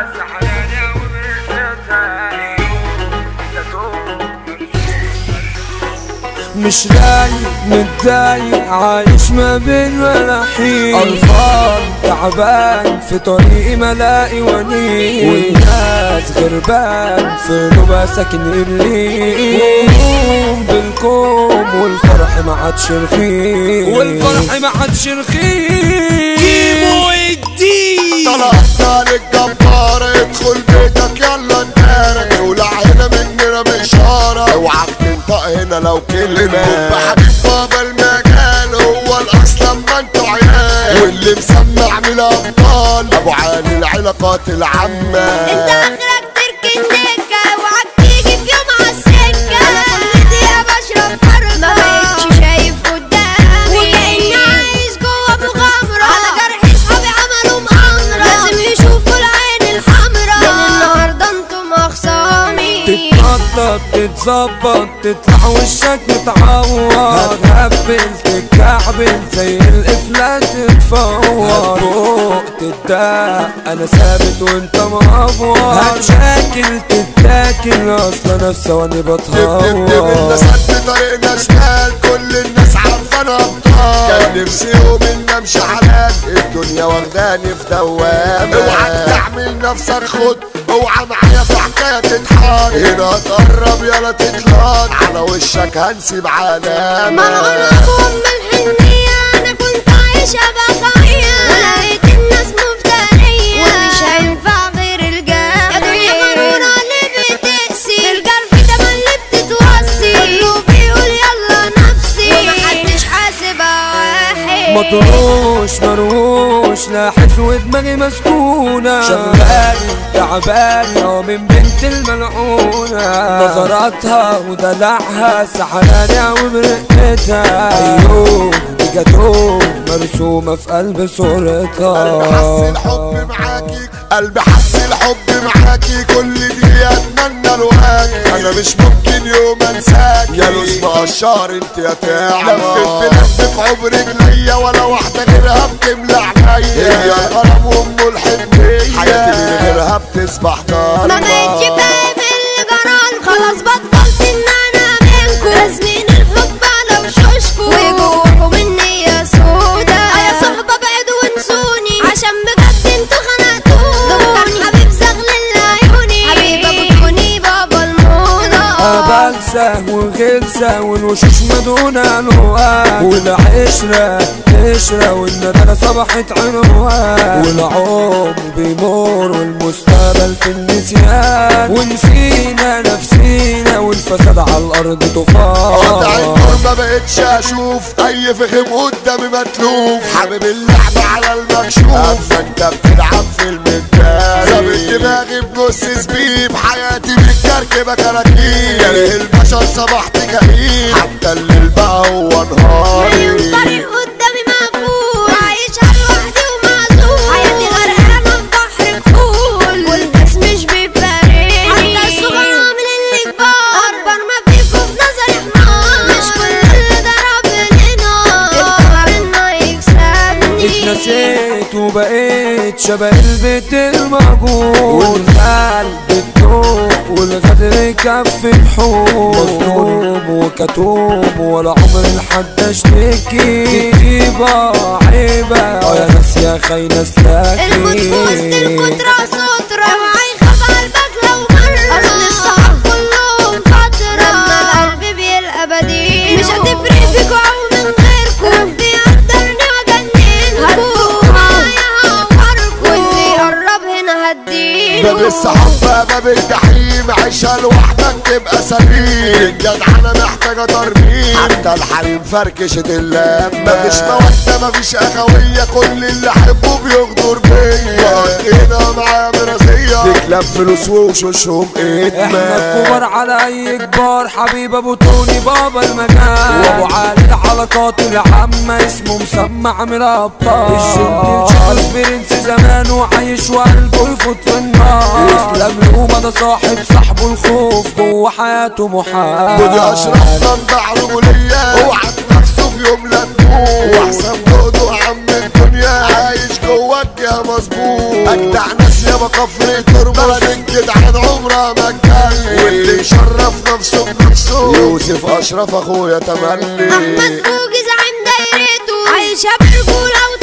مش رايق متضايق عايش ما بين ملاحين قرفان تعبان في طريقي ملاقي ونين والناس غربان في نوبة ساكن الليل بالكوم والفرح ما عادش رخيص والفرح ما عادش رخيص كيمو الدين طلعنا للجبار ادخل بيتك يلا انتارك ولع هنا مننا بإشارة اوعك تنطق هنا لو كلمة بحبيب بابا المجال هو الأصل لما انتوا عيال واللي مسمع من الأبطال أبو علي العلاقات العامة انت اخرك تركن دكة اوعك تيجي في يوم عالسكة انا كل دقيقة بشرب فرقة ما بقتش شايف قدامي وكأني عايش جوا مغامرة على جرح صحابي عملوا مؤامرة لازم يشوفوا العين الحمرا من النهاردة انتم اخصامي تتنطط تتظبط تطلع وشك متعور هتهبل تتكعبل زي القفلة تتفور هتبوق تتداق انا ثابت وانت مقفور هتشاكل تتاكل اصلا انا في ثواني نبدب بتهور الناس قد طريقنا شمال كل الناس عارفانا ابطال كان نفسي يوم ان امشي حلال الدنيا واخداني في دوامة اوعك تعمل نفسك خد اوعى معايا في حكاية تتحار هنا تقرب يلا تتلاط على وشك هنسيب علامة ملعون ابوهم بالحنية انا كنت عايشة بخوية ولقيت الناس مفترية ومش هينفع غير الجامع يا دنيا مرورة اللي بتقسي القلب ده اللي بتتوصي كله بيقول يلا نفسي ومحدش حاسب واحد مطروش مروش لاحس ودماغي مسكونة شغالي تعبانة ومن بنت الملعونة نظراتها ودلعها سحرانة وبرقتها أيوه دي جاتوه مرسومة في قلب قلبي حس صورتها الحب معاكي قلبي حس الحب معاكي كل دي اتمنى الواجي انا مش ممكن يوم انساك يا لوز مقشار انت يا تعمى لفت بلفك عمر رجليا ولا واحدة غيرها بتملى عينيا هي الغرام وام الحنية حياتي من غيرها بتصبح ما ضلمة بقتش فاهم اللي جرالكوا خلاص بطلت ان انا منكوا لازمين الحب على وشوشكوا وجواكوا النية سودا يا صحبة بعدوا وانسوني عشان بجد انتوا خنقتوني ده كان حبيب زغل عيوني حبيبة بتكوني بابا الموضة بلسة وغلسة والوشوش مدونة الوان والعشرة قشرة والندالة صبحت عنوان والعمر بيمر والمستقبل في النسيان ونسينا نفسينا والفساد على الأرض قطع طوفان النور ما بقتش اشوف اي فخم قدامي متلوف حابب اللعب على المكشوف اما انت بتلعب في المنتال ظابط دماغي بنص سبيب حياتي متكركبه كراكيب كاره البشر صبحت كئيب حتى الليل بقى هو مليون نهاري طريق قدامي مقفول عايشة لوحدي ومعزول حياتي غرقانة في بحر كحول والناس مش بيفارقني حتى الصغيرة من اللي كبار أكبر ما فيكوا في نظري حمار مش كل اللي ضرب لنا افتكر إنه يكسبني اتنسيت وبقيت شبه البيت المهجور والقلب الدوب والغدر يكفي الحوم مظلوم وكتوم ولا عمر لحد اشتكي كتيبة عيبة اه يا ناس يا خاينة الموت في وسط سلاكي الكترة سترة اوعى يخاف قلبك لو مرة اصل الصحاب كلهم فترة لما القلب بيلقى بديل مش هتفرق فيكوا او من غيركوا ربي يقدرني واجننكوا هتبقوا معايا هعوركوا واللي يقرب هنا هديله باب الصحاب باب الجحيم عيشها لوحدك تبقى سليم الجدعنة محتاجة ترميم حتى الحريم فركشة اللام مفيش مودة مفيش أخوية كل اللي أحبه بيغدر بيا وقضينا معاه مراسية تكلب فلوس ووشوشهم احنا إدمان الكبار على اي كبار حبيب ابو توني بابا المكان وابو علي العلاقات العامة اسمه مسمع من الابطال الجنتل برنس زمان وعايش وقلبه يفوت في النار يسلم له ما ده صاحب صاحبه الخوف جوه حياته محال دودي أشرف منبع رجولية اوعى نفسه في يوم لا تموت واحسن دودو عم الدنيا عايش جواك يا مظبوط أجدع ناس يابا كفر واللي مشرف نفسه بنفسه يوسف اشرف اخويا تملي احمد بوجي زعيم دايرته عايشه برجوله